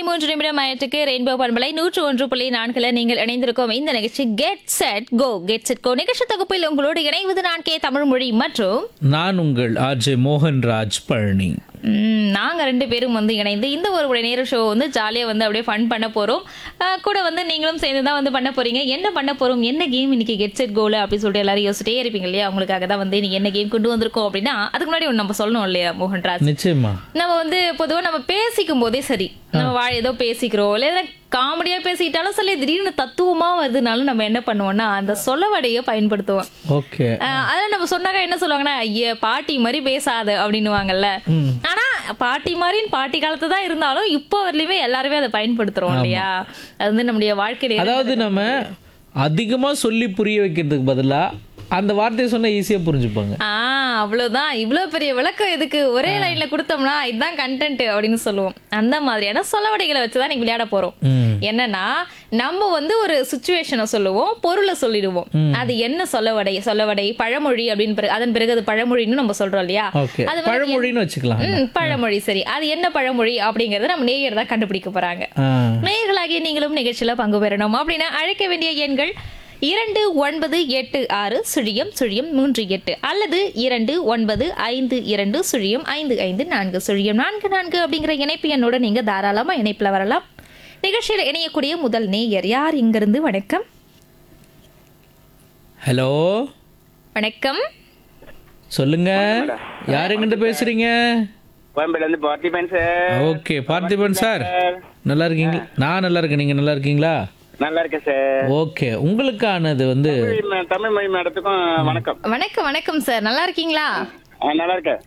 மூன்று நிமிடம் ஆயிரத்துக்கு ரெயின்போ பண்பலை நூற்று ஒன்று புள்ளி நான்குல நீங்கள் இணைந்திருக்கோம் இந்த நிகழ்ச்சி get set go get set go நிகழ்ச்சி தொகுப்பில் உங்களோடு இணைவது நான் கே தமிழ் மொழி மற்றும் நான் உங்கள் ஆர்ஜே மோகன்ராஜ் பழனி ம், நாங்க ரெண்டு பேரும் வந்து இணைந்து இந்த ஒரு மணி நேர ஷோ வந்து ஜாலியா வந்து அப்படியே ஃபன் பண்ண போறோம் அஹ், கூட வந்து நீங்களும் சேர்ந்து தான் வந்து பண்ண போறீங்க என்ன பண்ண போறோம் என்ன கேம் இன்னைக்கு கெட் செட் கோல் அப்படின்னு சொல்லிட்டு எல்லாரும் யோசிச்சிட்டே இருப்பீங்க இல்லையா உங்களுக்காக தான் வந்து இன்னைக்கு என்ன கேம் கொண்டு வந்திருக்கோம் அப்படின்னா அதுக்கு முன்னாடி ஒன்று நம்ம சொல்லணும் இல்லையா மோகன்ராஜ் நிச்சயமா நம்ம வந்து பொதுவா நம்ம பேசிக்கும் போதே சரி நம்ம வாழ ஏதோ பேசிக்கிறோம் இல்லை காமெடியா பேசிக்கிட்டாலும் சொல்லி திடீர்னு தத்துவமா வருதுனாலும் நம்ம என்ன பண்ணுவோம்னா அந்த சொலவடையை பயன்படுத்துவோம் ஓகே ஆஹ் அதெல்லாம் நம்ம சொன்னாக்க என்ன சொல்லுவாங்கன்னா ஐய பாட்டி மாதிரி பேசாத அப்படின்னுவாங்கல்ல ஆனா பாட்டி மாதிரின்னு பாட்டி காலத்து தான் இருந்தாலும் இப்போ வரலையுமே எல்லாருமே அதை பயன்படுத்துறோம் இல்லையா அது வந்து நம்முடைய வாழ்க்கையில அதாவது நம்ம அதிகமா சொல்லி புரிய வைக்கிறதுக்கு பதிலா அந்த வார்த்தையை சொன்னா ஈஸியா புரிஞ்சுப்பாங்க ஆ அவ்வளவுதான் இவ்வளவு பெரிய விளக்கம் எதுக்கு ஒரே லைன்ல கொடுத்தோம்னா இதுதான் கண்டென்ட் அப்படின்னு சொல்லுவோம் அந்த மாதிரியான சொலவடைகளை வச்சுதான் நீங்க விளையாட போறோம் ம். என்னன்னா நம்ம வந்து ஒரு சுச்சுவேஷனை சொல்லுவோம் பொருளை சொல்லிடுவோம் அது என்ன சொலவடை சொலவடை பழமொழி அப்படின்னு பிறகு அதன் பிறகு அது பழமொழின்னு நம்ம சொல்றோம் இல்லையா ஓகே அது வந்து பழமொழின்னு வச்சுக்கலாம் ம், பழமொழி சரி அது என்ன பழமொழி அப்படிங்கறத நம்ம நேயர் தான் கண்டுபிடிக்க போறாங்க ஆ, நேயர்களாகிய நீங்களும் நிகழ்ச்சியில பங்கு பெறணும் அப்படின்னா அழைக்க வேண்டிய எண்கள் இரண்டு ஒன்பது எட்டு ஆறு சுழியம் சுழியம் மூன்று எட்டு அல்லது இரண்டு ஒன்பது ஐந்து இரண்டு சுழியம் ஐந்து ஐந்து நான்கு சுழியம் நான்கு நான்கு அப்படிங்கிற இணைப்பு எண்ணோட நீங்க தாராளமா இணைப்புல வரலாம் நிகழ்ச்சியில் இணையக்கூடிய முதல் நேயர் யார் இங்கிருந்து வணக்கம் ஹலோ வணக்கம் சொல்லுங்க யாருங்கிட்ட பேசுறீங்க கோயம்பேடுல இருந்து Parthiban sir okay Parthiban sir நல்லா இருக்கீங்களா நான் நல்லா இருக்கேன் நீங்க நல்லா இருக்கீங்களா நல்லா இருக்கேன் சார் ஓகே உங்களுக்கானது வந்து தமிழ் ம- தமிழ் மொழி மேடத்துக்கும் வணக்கம் வணக்கம் வணக்கம் சார் நல்லா இருக்கீங்களா ஆ, நல்லா இருக்கேன்